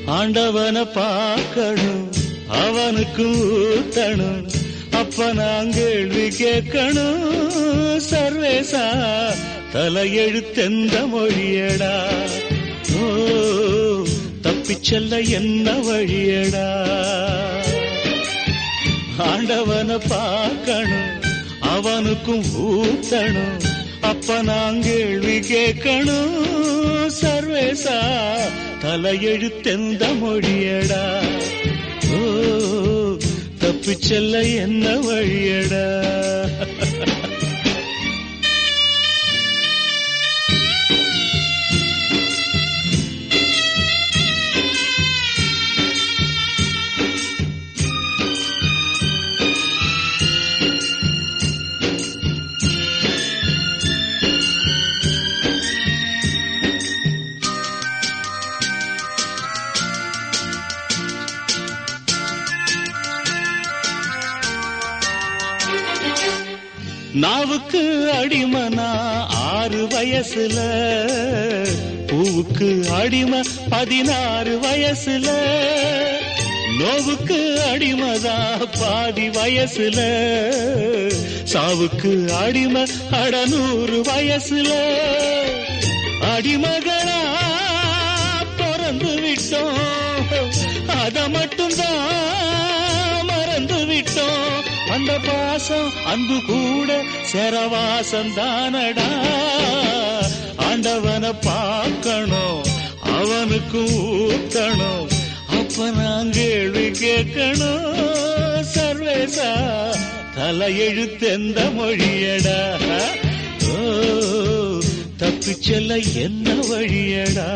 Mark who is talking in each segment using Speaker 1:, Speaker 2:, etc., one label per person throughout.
Speaker 1: ஆண்டவனை பார்க்கணும் அவனுக்கு ஊத்தணும் அப்ப நான் கேள்வி கேட்கணும் சர்வேசா தலையெழுத்தெந்த மொழியடா ஓ தப்பிச் செல்ல என்ன வழியடா ஆண்டவனை பார்க்கணும் அவனுக்கும் ஊத்தணும் அப்ப நான் கேள்வி கேட்கணும் சர்வேசா தலையெழுத்தெந்த மொழியடா ஓ தப்பிச் செல்ல என்ன வழியடா நாவுக்கு அடிமனா ஆறு வயசுல பூவுக்கு அடிமை பதினாறு வயசுல நோவுக்கு அடிமதா பாதி வயசுல சாவுக்கு அடிமை அடநூறு வயசுல அடிமகளா பிறந்து விட்டோம் அத மட்டும்தான் மறந்து விட்டோம் அந்த பாசம் அன்பு கூட செரவாசம் தானடா ஆண்டவனை பார்க்கணும் அவனுக்கு ஊத்தணும் அப்ப நான் கேள்வி கேட்கணும் சர்வேசா தலையெழுத்தெந்த மொழியடா ஓ தப்பிச் செல்ல என்ன வழியடா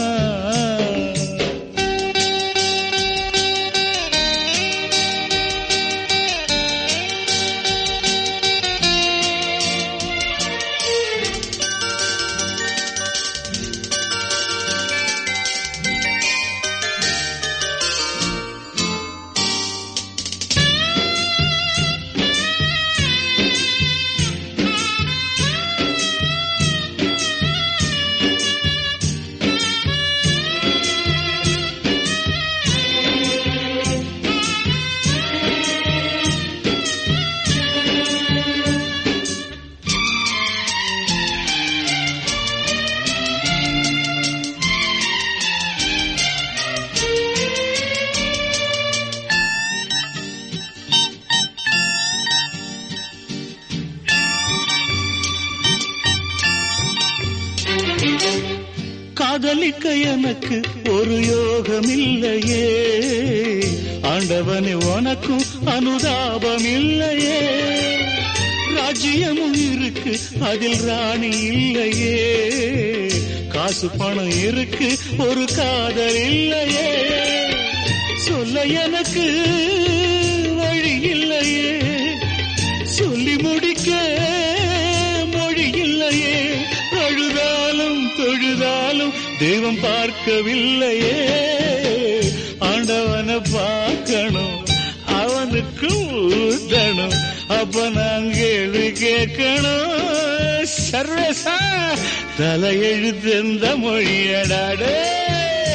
Speaker 1: காதலிக்க எனக்கு ஒரு யோகம் இல்லையே ஆண்டவனே உனக்கும் அனுதாபம் இல்லையே ராஜ்யமும் இருக்கு அதில் ராணி இல்லையே காசு பணம் இருக்கு ஒரு காதல் இல்லையே சொல்ல எனக்கு வழி இல்லையே சொல்லி முடிக்க மொழி இல்லையே அழுதாலும் தொழுதாலும் தெய்வம் பார்க்கவில்லையே ஆண்டவனை பார்க்கணும் அவனுக்கு ஊத்தணும் அப்ப நான் கேள்வி கேட்கணும் சர்வசா தலையெழுத்தெந்த மொழியடாடே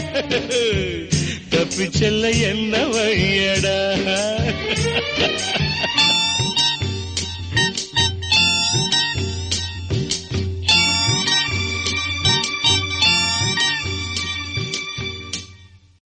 Speaker 1: தப்பிச் செல்ல என்ன வழியடா